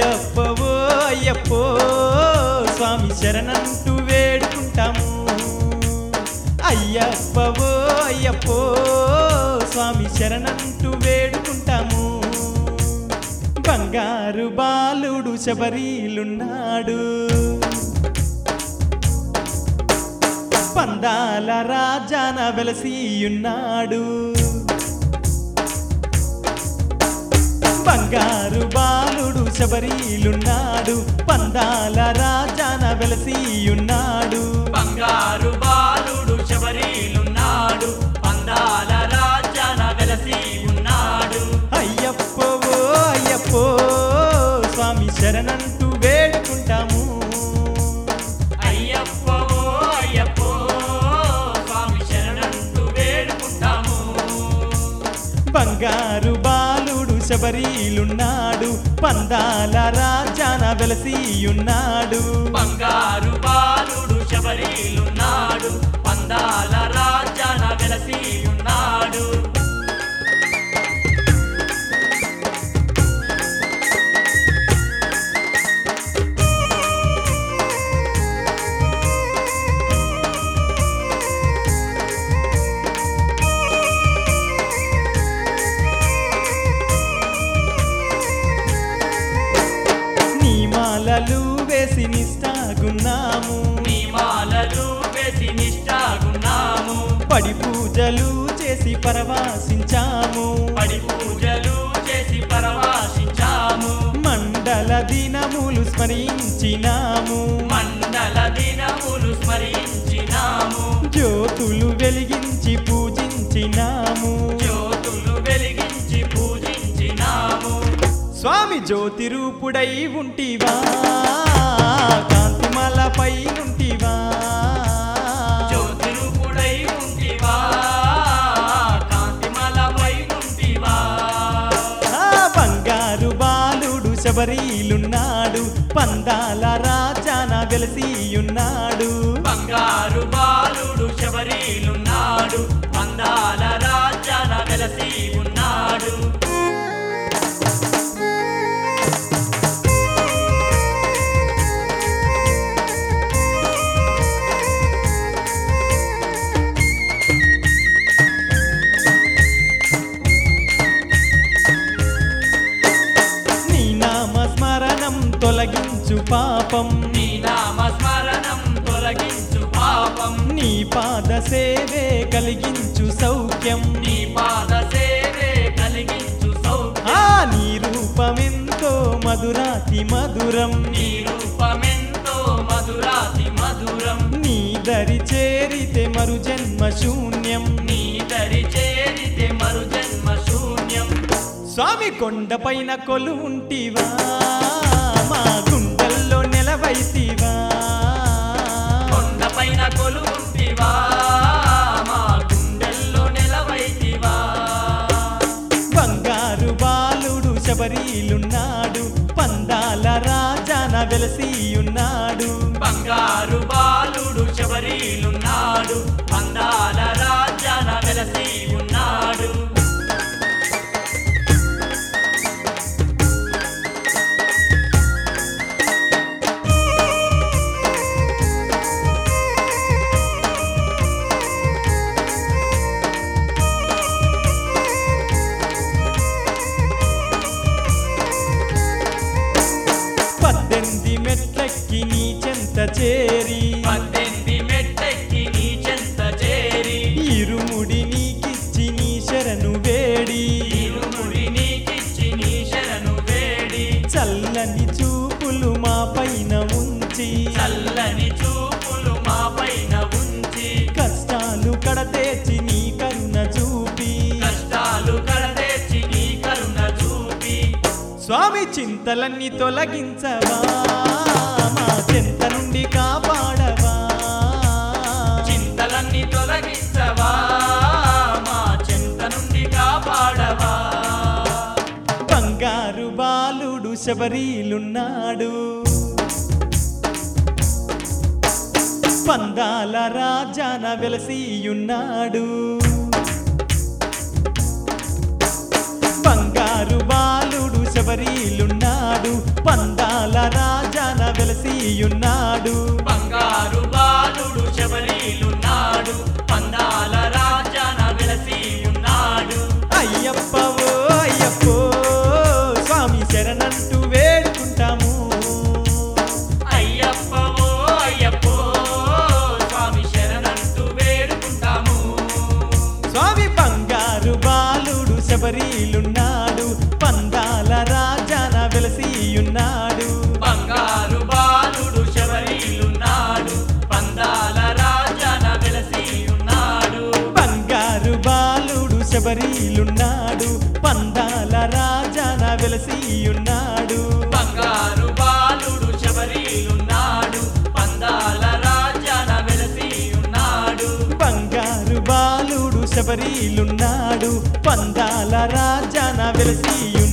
అయ్యప్పవో అయ్యప్పో స్వామి శరణంటూ వేడుకుంటాము అయ్యప్పవో అయ్యప్పో స్వామి శరణంటూ వేడుకుంటాము బంగారు బాలుడు శబరీలున్నాడు పందాల రాజాన వెలసియున్నాడు బంగారు బాలుడు శబరీలున్నాడు పందాల రాజాన వెలసియున్నాడు బంగారు బాలుడు శబరీలున్నాడు పందాల రాజాన వెలసి ఉన్నాడు అయ్యప్పో అయ్యప్పో స్వామి శరణంటూ వేడుకుంటాము అయ్యప్పో అయ్యప్పో స్వామి శరణంటూ వేడుకుంటాము బంగారు బాలుడు శబరీలున్నాడు పందాల రాజాన వెలసియున్నాడు బంగారు బాలుడు శబరీలున్నాడు పందాల రాజాన వెలసి ఉన్నాడు నీ మాలలు వేసి నిష్ఠాగున్నాము నీ మాలలు వేసి నిష్ఠాగున్నాము పడి పూజలు చేసి పరవాసించాము పడి పూజలు చేసి పరవాశించాము మండల దినములు స్మరించినాము మండల దినములు స్మరించినాము జ్యోతులు వెలిగించి పూజించినాము జ్యోతులు వెలిగించి పూజించినాము స్వామి జ్యోతి రూపుడై ఉంటివా కాంతిమలపై నుంటివా జ్యోతి రూపుడై ఉంటివా కాంతిమలపై ఉంటివా ఆ బంగారు బాలుడు శబరీలున్నాడు పందాల రాజాన వెలసియున్నాడు బంగారు బాలుడు శబరీలున్నాడు పందాల రాజాన వెలసి ఉన్నాడు నీ నామ స్మరణం తొలగించు పాపం నీ నామ స్మరణం తొలగించు పాపం నీ పాద సేవే కలిగించు సౌఖ్యం నీ పాద సేవే కలిగించు సౌఖ్యం ఆ నీ రూపమెంతో మధురాతి మధురం నీ రూపమెంతో మధురాతి మధురం నీ దరి చేరితే మరు జన్మ శూన్యం నీ దరి చేరితే మరు జన్మ శూన్యం స్వామి కొండపైన కొలు ఉంటివా మా గుండెల్లో నెలవైతివా కొండపైన కొలువుంటివా మా గుండెల్లో నెలవైతివా బంగారు బాలుడు శబరీలున్నాడు పందాల రాజాన వెలసియున్నాడు బంగారు బాలుడు శబరీలున్నాడు పందాల రాజాన వెలసి ఉన్నాడు పద్దెనిమిది మెట్లెక్కి నీ చెంత చేరి పద్దెనిమిది మెట్టెక్కి నీ చెంత చేరి ఇరుముడి నీకిచ్చి నీ శరణు వేడి ఇరుముడి నీకిచ్చి నీ శరణు వేడి చల్లని చూపులు మా పైన ఉంచి చల్లని చూపులు మా పైన ఉంచి కష్టాలు కడతేచి నీ కరుణ చూపి కష్టాలు కడతేచి నీ కరుణ చూపి స్వామి చింతలన్నీ తొలగించవా మా చెంత నుండి కాపాడవా చింతలన్నీ తొలగించవా మా చింత నుండి కాపాడవా బంగారు బాలుడు శబరీలున్నాడు పందాల రాజాన వెలసియున్నాడు బంగారు బాలుడు శబరీలున్నాడు పంద శబరీలున్నాడు పందాల రాజాన వెలసియున్నాడు బంగారు బాలుడు శబరీలున్నాడు పందాల రాజాన వెలసి ఉన్నాడు బంగారు బాలుడు శబరీలున్నాడు పందాల రాజాన వెలసియున్నాడు